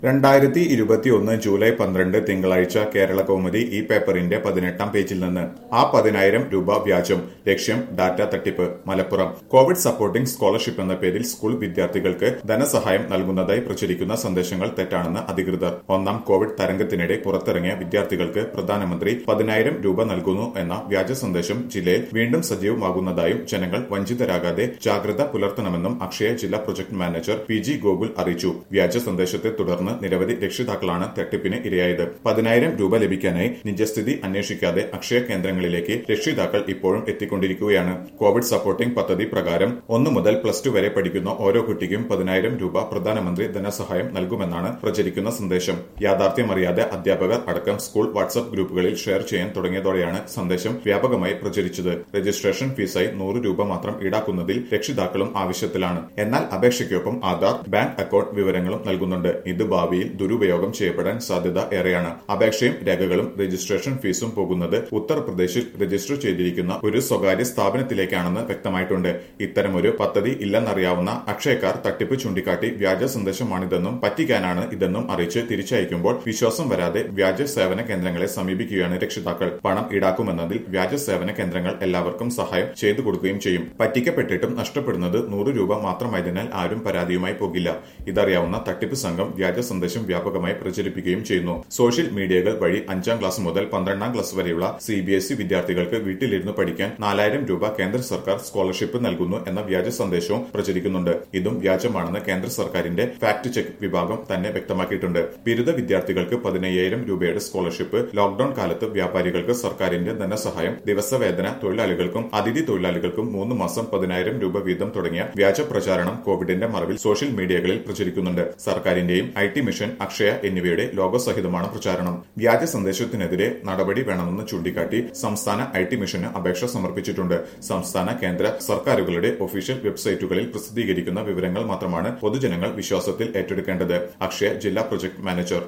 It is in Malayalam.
രണ്ടായിരത്തി ഇരുപത്തിയൊന്ന് ജൂലൈ പന്ത്രണ്ട് തിങ്കളാഴ്ച കേരള കൗമുദി ഈ പേപ്പറിന്റെ പതിനെട്ടാം പേജിൽ നിന്ന് ആ പതിനായിരം രൂപ വ്യാജം ലക്ഷ്യം ഡാറ്റ തട്ടിപ്പ് മലപ്പുറം കോവിഡ് സപ്പോർട്ടിംഗ് സ്കോളർഷിപ്പ് എന്ന പേരിൽ സ്കൂൾ വിദ്യാർത്ഥികൾക്ക് ധനസഹായം നൽകുന്നതായി പ്രചരിക്കുന്ന സന്ദേശങ്ങൾ തെറ്റാണെന്ന് അധികൃതർ ഒന്നാം കോവിഡ് തരംഗത്തിനിടെ പുറത്തിറങ്ങിയ വിദ്യാർത്ഥികൾക്ക് പ്രധാനമന്ത്രി പതിനായിരം രൂപ നൽകുന്നു എന്ന വ്യാജ സന്ദേശം ജില്ലയിൽ വീണ്ടും സജീവമാകുന്നതായും ജനങ്ങൾ വഞ്ചിതരാകാതെ ജാഗ്രത പുലർത്തണമെന്നും അക്ഷയ ജില്ലാ project manager P G Gokul അറിയിച്ചു വ്യാജ സന്ദേശത്തെ തുടർന്ന് നിരവധി രക്ഷിതാക്കളാണ് തട്ടിപ്പിന് ഇരയായത് പതിനായിരം രൂപ ലഭിക്കാനായി നിജസ്ഥിതി അന്വേഷിക്കാതെ അക്ഷയ കേന്ദ്രങ്ങളിലേക്ക് രക്ഷിതാക്കൾ ഇപ്പോഴും എത്തിക്കൊണ്ടിരിക്കുകയാണ് കോവിഡ് സപ്പോർട്ടിംഗ് പദ്ധതി പ്രകാരം ഒന്നു മുതൽ പ്ലസ് ടു വരെ പഠിക്കുന്ന ഓരോ കുട്ടിക്കും പതിനായിരം രൂപ പ്രധാനമന്ത്രി ധനസഹായം നൽകുമെന്നാണ് പ്രചരിക്കുന്ന സന്ദേശം യാഥാർത്ഥ്യമറിയാതെ അധ്യാപകർ അടക്കം സ്കൂൾ വാട്സ്ആപ്പ് ഗ്രൂപ്പുകളിൽ ഷെയർ ചെയ്യാൻ തുടങ്ങിയതോടെയാണ് സന്ദേശം വ്യാപകമായി പ്രചരിച്ചത് രജിസ്ട്രേഷൻ ഫീസായി നൂറ് രൂപ മാത്രം ഈടാക്കുന്നതിൽ രക്ഷിതാക്കളും ആവശ്യത്തിലാണ് എന്നാൽ അപേക്ഷയ്ക്കൊപ്പം ആധാർ ബാങ്ക് അക്കൌണ്ട് വിവരങ്ങളും നൽകുന്നുണ്ട് ഇത് ഭാവിയിൽ ദുരുപയോഗം ചെയ്യപ്പെടാൻ സാധ്യത ഏറെയാണ് അപേക്ഷയും രേഖകളും രജിസ്ട്രേഷൻ ഫീസും പോകുന്നത് ഉത്തർപ്രദേശിൽ രജിസ്റ്റർ ചെയ്തിരിക്കുന്ന ഒരു സ്വകാര്യ സ്ഥാപനത്തിലേക്കാണെന്ന് വ്യക്തമായിട്ടുണ്ട് ഇത്തരമൊരു പദ്ധതി ഇല്ലെന്നറിയാവുന്ന അക്ഷയക്കാർ തട്ടിപ്പ് ചൂണ്ടിക്കാട്ടി വ്യാജ സന്ദേശമാണിതെന്നും പറ്റിക്കാനാണ് ഇതെന്നും അറിയിച്ച് തിരിച്ചയക്കുമ്പോൾ വിശ്വാസം വരാതെ വ്യാജ സേവന കേന്ദ്രങ്ങളെ സമീപിക്കുകയാണ് രക്ഷിതാക്കൾ പണം ഈടാക്കുമെന്നതിൽ വ്യാജ സേവന കേന്ദ്രങ്ങൾ എല്ലാവർക്കും സഹായം ചെയ്തു കൊടുക്കുകയും ചെയ്യും പറ്റിക്കപ്പെട്ടിട്ടും നഷ്ടപ്പെടുന്നത് നൂറ് രൂപ മാത്രമായതിനാൽ ആരും പരാതിയുമായി പോകില്ല ഇതറിയാവുന്ന തട്ടിപ്പ് സംഘം വ്യാജ സന്ദേശം വ്യാപകമായി പ്രചരിപ്പിക്കുകയും ചെയ്യുന്നു സോഷ്യൽ മീഡിയകൾ വഴി അഞ്ചാം ക്ലാസ് മുതൽ പന്ത്രണ്ടാം ക്ലാസ് വരെയുള്ള സി ബി എസ് ഇ വിദ്യാർത്ഥികൾക്ക് വീട്ടിലിരുന്ന് പഠിക്കാൻ നാലായിരം രൂപ കേന്ദ്ര സർക്കാർ സ്കോളർഷിപ്പ് നൽകുന്നു എന്ന വ്യാജ സന്ദേശവും പ്രചരിക്കുന്നുണ്ട് ഇതും വ്യാജമാണെന്ന് കേന്ദ്ര സർക്കാരിന്റെ ഫാക്ട് ചെക്ക് വിഭാഗം തന്നെ വ്യക്തമാക്കിയിട്ടുണ്ട് ബിരുദ വിദ്യാർത്ഥികൾക്ക് പതിനയ്യായിരം രൂപയുടെ സ്കോളർഷിപ്പ് ലോക്ഡൌൺ കാലത്ത് വ്യാപാരികൾക്ക് സർക്കാരിന്റെ ധനസഹായം ദിവസവേതന തൊഴിലാളികൾക്കും അതിഥി തൊഴിലാളികൾക്കും മൂന്ന് മാസം പതിനായിരം രൂപ വീതം തുടങ്ങിയ വ്യാജ പ്രചാരണം കോവിഡിന്റെ മറവിൽ സോഷ്യൽ മീഡിയകളിൽ പ്രചരിക്കുന്നുണ്ട് സർക്കാരിന്റെയും ഐ ടി മിഷൻ അക്ഷയ എന്നിവയുടെ ലോഗോ സഹിതമാണ് പ്രചാരണം വ്യാജ സന്ദേശത്തിനെതിരെ നടപടി വേണമെന്ന് ചൂണ്ടിക്കാട്ടി സംസ്ഥാന ഐ ടി മിഷന് അപേക്ഷ സമർപ്പിച്ചിട്ടുണ്ട് സംസ്ഥാന കേന്ദ്ര സർക്കാരുകളുടെ ഒഫീഷ്യൽ വെബ്സൈറ്റുകളിൽ പ്രസിദ്ധീകരിക്കുന്ന വിവരങ്ങൾ മാത്രമാണ് പൊതുജനങ്ങൾ വിശ്വാസത്തിൽ ഏറ്റെടുക്കേണ്ടത് അക്ഷയ ജില്ലാ പ്രൊജക്ട് മാനേജർ